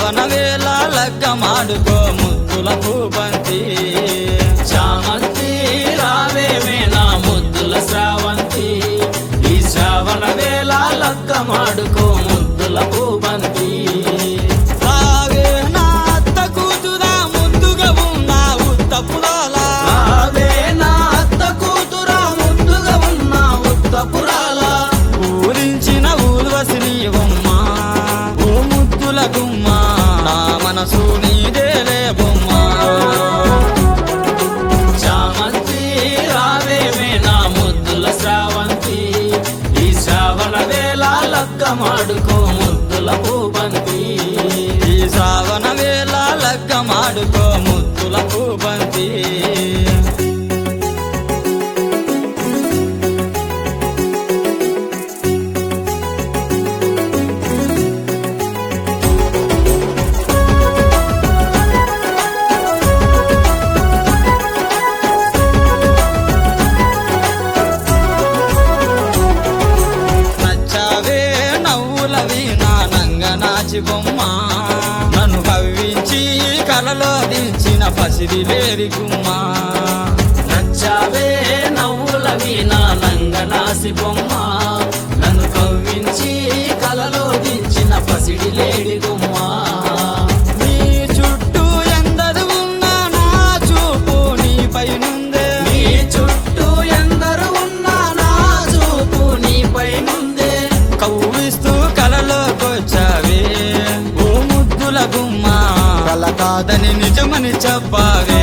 శ్రావణ వేళ లగ్గ మాడుకో ముద్దుల పూబంతి చామంతి రావేమే నా ముద్దుల శ్రావంతి ఈ శ్రావణ వేళ లక్క మాడుకో ముద్దుల పూబంతి రావే నా అత్త కూతురా ముద్దుగా ఉన్నా ఉత్తపురాలా రావే నా అత్త కూతురా ముద్దుగా ఉన్న ఉత్తపురాల ఊరించిన ఊర్వశిని బొమ్మ ఓ ముద్దుల గుమ్మ నా మనసు నీదేలే బొమ్మ చామంతి రావేమే నా ముద్దుల శ్రావంతి ఈ శ్రావణ వేళ లక్క మాడుకో ముద్దుల పూబంతి ఈ శ్రావణ వేళ లగ్గ మాడుకో ముద్దుల పూబంతి నచ్చావే నవ్వులవి నా నంగ నాచి బొమ్మ నన్ను కవ్వించి కలలో దించిన పసిడి లేరి గుమ్మ నచ్చావే నవ్వులవి నా నంగనాసి బొమ్మ నన్ను కవ్వించి కలలో దించిన పసిడి లేడి గుమ్మ నీ చుట్టూ ఎందరు ఉన్నా నా చూపు నీపై నుందే నీ చుట్టూ ఎందరు ఉన్నా నా చూపు నీపై నుందే కవ్విస్తూ కలలోకొచ్చావే ఓ ముద్దుల గుమ్మ కల కాదని నిజమని చెప్పావే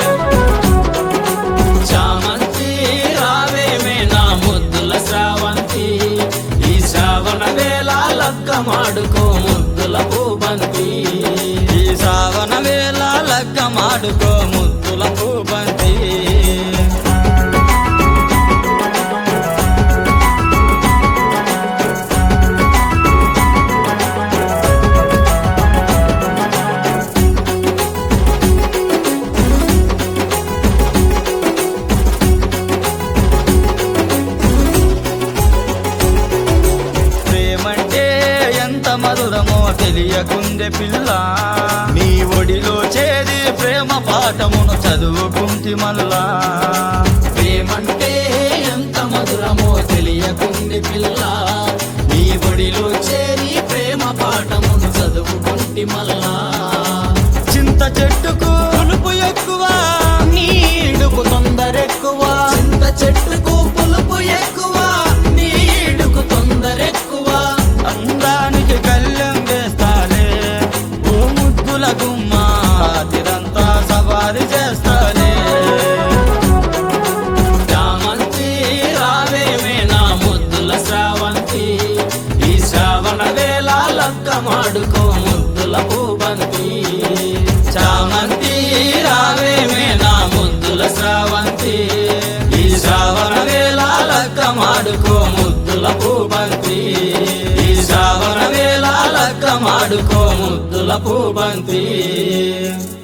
చామంతి రావేమే నా ముద్దుల శ్రావంతి ఈ శ్రావణ వేళ లక్క మాడుకో ముద్దుల పూబంతి ఈ శ్రావణ వేళ లగ్గ మాడుకో ముద్దుల పూబంతి ప్రేమంటే ఎంత మధురమో తెలియకుందే పిల్ల నీ ఒడిలో చేరి ప్రేమ పాఠమును చదువుకుంటి మల్లా ప్రేమంటే ఎంత మధురమో తెలియకుంది పిల్ల నీ ఒడిలో చేరి ప్రేమ పాఠమును చదువుకుంటి మల్లా చింత చెట్టుకు పులుపు ఎక్కువ నీడుకు తొందరెక్కువ చింత చెట్టుకు పులుపు ఎక్కువ నీడుకు తొందరెక్కువ అందానికి కళ్ళెం వేస్తాలే ఓ ముద్దుల గుమ్మ రాత్రిరంతా సవారి చేస్తాలే చామంతి రావేమే నా ముద్దుల శ్రావంతి ఈ శ్రావణ వేళ లక్క మాడుకో ముద్దుల పూబంతి చామంతి రావేమే నా ముద్దుల శ్రావంతి ఈ శ్రావణ వేళ లక్క మాడుకో ముద్దుల పూబంతి ఈ శ్రావణ వేళ లక్క మాడుకో ముద్దుల పూబంతి